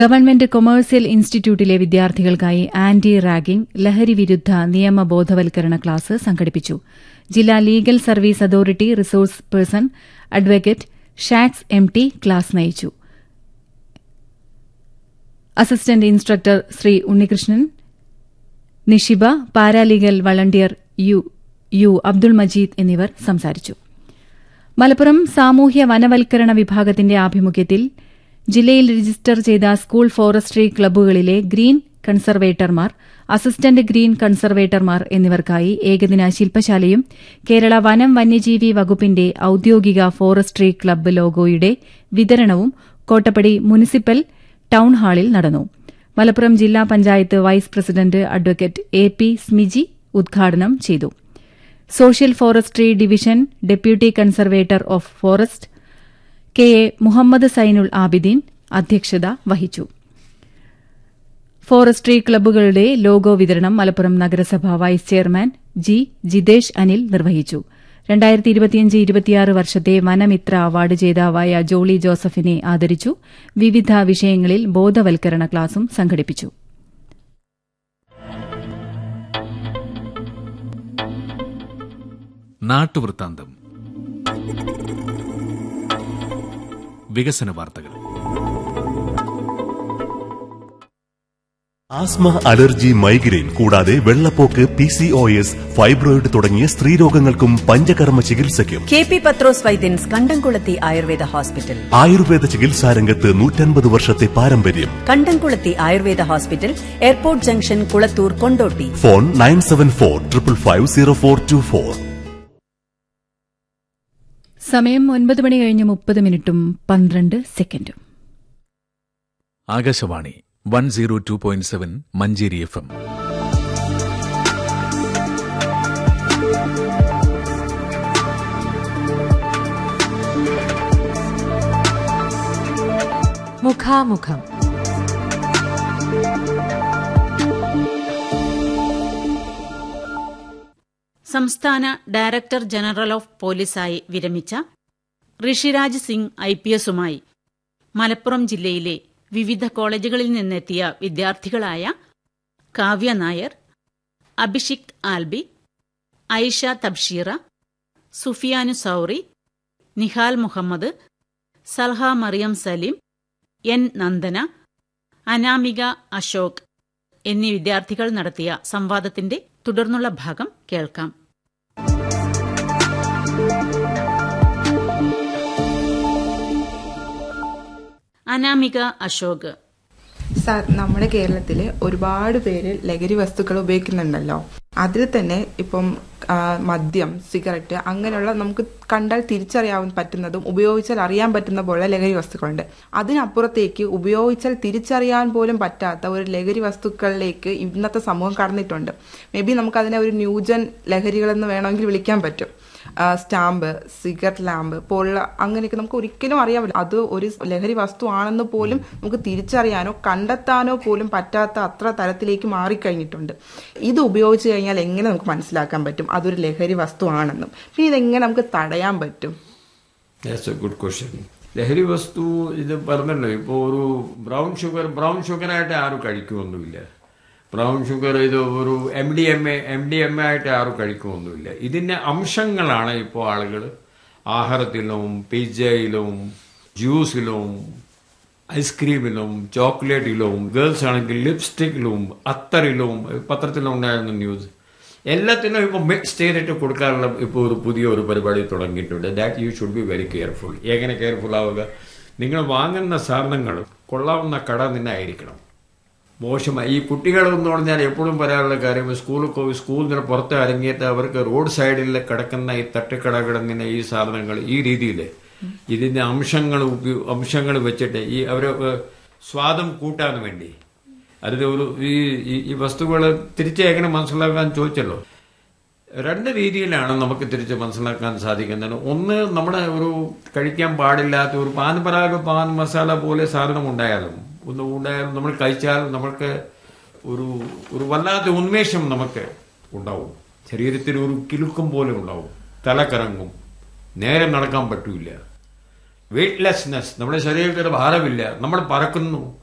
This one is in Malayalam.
ഗവൺമെന്റ് കൊമേഴ്സ്യൽ ഇൻസ്റ്റിറ്റ്യൂട്ടിലെ വിദ്യാർത്ഥികൾക്കായി ആന്റി റാഗിംഗ് ലഹരി വിരുദ്ധ നിയമ ബോധവൽക്കരണ ക്ലാസ് സംഘടിപ്പിച്ചു ജില്ലാ legal service authority resource person advocate Shaks M T class നയിച്ചു assistant instructor Shri Unnikrishnan Nishiba paralegal volunteer U U Abdul Majeed എന്നിവർ സംസാരിച്ചു മലപ്പുറം സാമൂഹ്യ വനവൽക്കരണ വിഭാഗത്തിന്റെ ആഭിമുഖ്യത്തിൽ ജില്ലയിൽ രജിസ്റ്റർ ചെയ്ത സ്കൂൾ ഫോറസ്ട്രി ക്ലബ്ബുകളിലെ ഗ്രീൻ കൺസർവേറ്റർമാർ അസിസ്റ്റന്റ് ഗ്രീൻ കൺസർവേറ്റർമാർ എന്നിവർക്കായി ഏകദിന ശില്പശാലയും കേരള വനം വന്യജീവി വകുപ്പിന്റെ ഔദ്യോഗിക ഫോറസ്ട്രി ക്ലബ്ബ് ലോഗോയുടെ വിതരണവും കോട്ടപ്പടി മുനിസിപ്പൽ ടൌൺ ഹാളിൽ നടന്നു മലപ്പുറം ജില്ലാ panchayat vice president advocate A P Smiji ഉദ്ഘാടനം ചെയ്തു social forestry division deputy conservator of forest K A Muhammad Sainul Abideen അധ്യക്ഷത വഹിച്ചു ഫോറസ്ട്രി ക്ലബ്ബുകളുടെ ലോഗോ വിതരണം മലപ്പുറം നഗരസഭ vice chairman G Jithesh Anil നിർവഹിച്ചു രണ്ടായിരത്തി ഇരുപത്തിയഞ്ച് ഇരുപത്തിയാറ് വർഷത്തെ വനമിത്ര അവാർഡ് ജേതാവായ ജോളി ജോസഫിനെ ആദരിച്ചു വിവിധ വിഷയങ്ങളിൽ ബോധവൽക്കരണ ക്ലാസും സംഘടിപ്പിച്ചു നാട്ടുവൃത്താന്തം വികസന വാർത്തകൾ ആസ്മ അലർജി മൈഗ്രെയിൻ കൂടാതെ വെള്ളപ്പോക്ക് P C O S fibroid തുടങ്ങിയ സ്ത്രീരോഗങ്ങൾക്കും പഞ്ചകർമ്മ ചികിത്സയ്ക്കും കെ പി പത്രോസ് വൈദ്യൻസ് കണ്ടംകുളത്തി ആയുർവേദ ഹോസ്പിറ്റൽ ആയുർവേദ ചികിത്സാരംഗത്ത് നൂറ്റൻപത് വർഷത്തെ പാരമ്പര്യം Kandamkulathi Ayurveda hospital airport junction Kulathur Kondotty phone nine seven four triple five zero four two four സമയം ഒൻപത് മണി കഴിഞ്ഞ് മുപ്പത് മിനിറ്റും പന്ത്രണ്ട് സെക്കൻഡും Akashvani one zero two point seven Manjeri F M മുഖാമുഖം സംസ്ഥാന ഡയറക്ടർ ജനറൽ ഓഫ് പോലീസായി വിരമിച്ച ഋഷിരാജ് സിംഗ് ഐ പി എസുമായി മലപ്പുറം ജില്ലയിലെ വിവിധ കോളേജുകളിൽ നിന്നെത്തിയ വിദ്യാർത്ഥികളായ കാവ്യ നായർ അഭിഷിക് ആൽബി ഐഷ തബ്ഷീറ സുഫിയാനു സൌറി നിഹാൽ മുഹമ്മദ് സൽഹ മറിയം സലീം എൻ നന്ദന അനാമിക അശോക് എന്നീ വിദ്യാർത്ഥികൾ നടത്തിയ സംവാദത്തിന്റെ തുടർന്നുള്ള ഭാഗം കേൾക്കാം അനാമിക അശോക് സാർ നമ്മുടെ കേരളത്തിൽ ഒരുപാട് പേര് ലഹരി വസ്തുക്കൾ ഉപയോഗിക്കുന്നുണ്ടല്ലോ അതിൽ തന്നെ ഇപ്പം ആ, മദ്യം സിഗരറ്റ് അങ്ങനെയുള്ള നമുക്ക് കണ്ടാൽ തിരിച്ചറിയാൻ പറ്റുന്നതും ഉപയോഗിച്ചാൽ അറിയാൻ പറ്റുന്ന പോലെ ലഹരി വസ്തുക്കളുണ്ട് അതിനപ്പുറത്തേക്ക് ഉപയോഗിച്ചാൽ തിരിച്ചറിയാൻ പോലും പറ്റാത്ത ഒരു ലഹരി വസ്തുക്കളിലേക്ക് ഇന്നത്തെ സമൂഹം കടന്നിട്ടുണ്ട് മേ ബി നമുക്കതിനെ ഒരു ന്യൂജൻ ലഹരികളെന്ന് വേണമെങ്കിൽ വിളിക്കാൻ പറ്റും ആ, സ്റ്റാമ്പ് സിഗരറ്റ് ലാമ്പ് പോലുള്ള അങ്ങനെയൊക്കെ നമുക്ക് ഒരിക്കലും അറിയാൻ പറ്റില്ല അത് ഒരു ലഹരി വസ്തു ആണെന്ന് പോലും നമുക്ക് തിരിച്ചറിയാനോ കണ്ടെത്താനോ പോലും പറ്റാത്ത അത്ര തരത്തിലേക്ക് മാറിക്കഴിഞ്ഞിട്ടുണ്ട് ഇത് ഉപയോഗിച്ച് കഴിഞ്ഞാൽ എങ്ങനെ നമുക്ക് മനസ്സിലാക്കാൻ പറ്റും അതൊരു ലഹരി വസ്തു ആണെന്നും പിന്നെ ഇതെങ്ങനെ നമുക്ക് തടയാൻ പറ്റും ദാറ്റ്സ് എ ഗുഡ് ക്വസ്റ്റ്യൻ ലഹരി വസ്തു ഇത് പറഞ്ഞല്ലോ ഇപ്പോൾ ഒരു ബ്രൗൺ ഷുഗർ ബ്രൗൺ ഷുഗറായിട്ട് ആരും കഴിക്കുമൊന്നുമില്ല ബ്രൗൺ ഷുഗർ ഇത് ഒരു M D M A M D M A ആയിട്ട് ആരും കഴിക്കുമൊന്നുമില്ല ഇതിൻ്റെ അംശങ്ങളാണ് ഇപ്പോൾ ആളുകൾ ആഹാരത്തിലും പിജ്ജയിലും ജ്യൂസിലും ഐസ്ക്രീമിലും ചോക്ലേറ്റിലും ഗേൾസ് ആണെങ്കിൽ ലിപ്സ്റ്റിക്കിലും അത്തറിലും പത്രത്തിലും ഉണ്ടായിരുന്ന ന്യൂസ് എല്ലാത്തിനും ഇപ്പോൾ മിക്സ് ചെയ്തിട്ട് കൊടുക്കാനുള്ള ഇപ്പോൾ ഒരു പുതിയ ഒരു പരിപാടി തുടങ്ങിയിട്ടുണ്ട് that you should be very careful എങ്ങനെ കെയർഫുൾ ആവുക നിങ്ങൾ വാങ്ങുന്ന സാധനങ്ങൾ കൊള്ളാവുന്ന കട തന്നെ ആയിരിക്കണം മോശമായി ഈ കുട്ടികളെന്ന് പറഞ്ഞാൽ എപ്പോഴും പറയാനുള്ള കാര്യം സ്കൂളിൽ പോയി സ്കൂളിൽ നിന്ന് പുറത്ത് ഇറങ്ങിയിട്ട് അവർക്ക് റോഡ് സൈഡിൽ കിടക്കുന്ന ഈ തട്ടുകടകൾ ഇങ്ങനെ ഈ സാധനങ്ങൾ ഈ രീതിയിൽ ഇതിന്റെ അംശങ്ങൾ ഉപയോ- അംശങ്ങൾ വെച്ചിട്ട് ഈ അവർ സ്വാദം കൂട്ടാൻ വേണ്ടി അതിൽ ഒരു ഈ ഈ- ഈ വസ്തുക്കൾ തിരിച്ച് എങ്ങനെ മനസ്സിലാക്കാൻ ചോദിച്ചല്ലോ രണ്ട് രീതിയിലാണ് നമുക്ക് തിരിച്ച് മനസ്സിലാക്കാൻ സാധിക്കുന്നത് ഒന്ന് നമ്മുടെ ഒരു കഴിക്കാൻ പാടില്ലാത്ത ഒരു പാൻ പരാഗ പാൻ മസാല പോലെ സാധനം ഉണ്ടായാലും ഒന്ന് ഉണ്ടായാലും നമ്മൾ കഴിച്ചാൽ നമ്മൾക്ക് ഒരു ഒരു വല്ലാത്ത ഉന്മേഷം നമുക്ക് ഉണ്ടാവും ശരീരത്തിൽ ഒരു കിലുക്കം പോലെ ഉണ്ടാവും തല കറങ്ങും നേരെ നടക്കാൻ പറ്റൂല വെയ്റ്റ്ലെസ്നെസ് നമ്മുടെ ശരീരത്തിൽ ഭാരമില്ല നമ്മൾ പറക്കുന്നു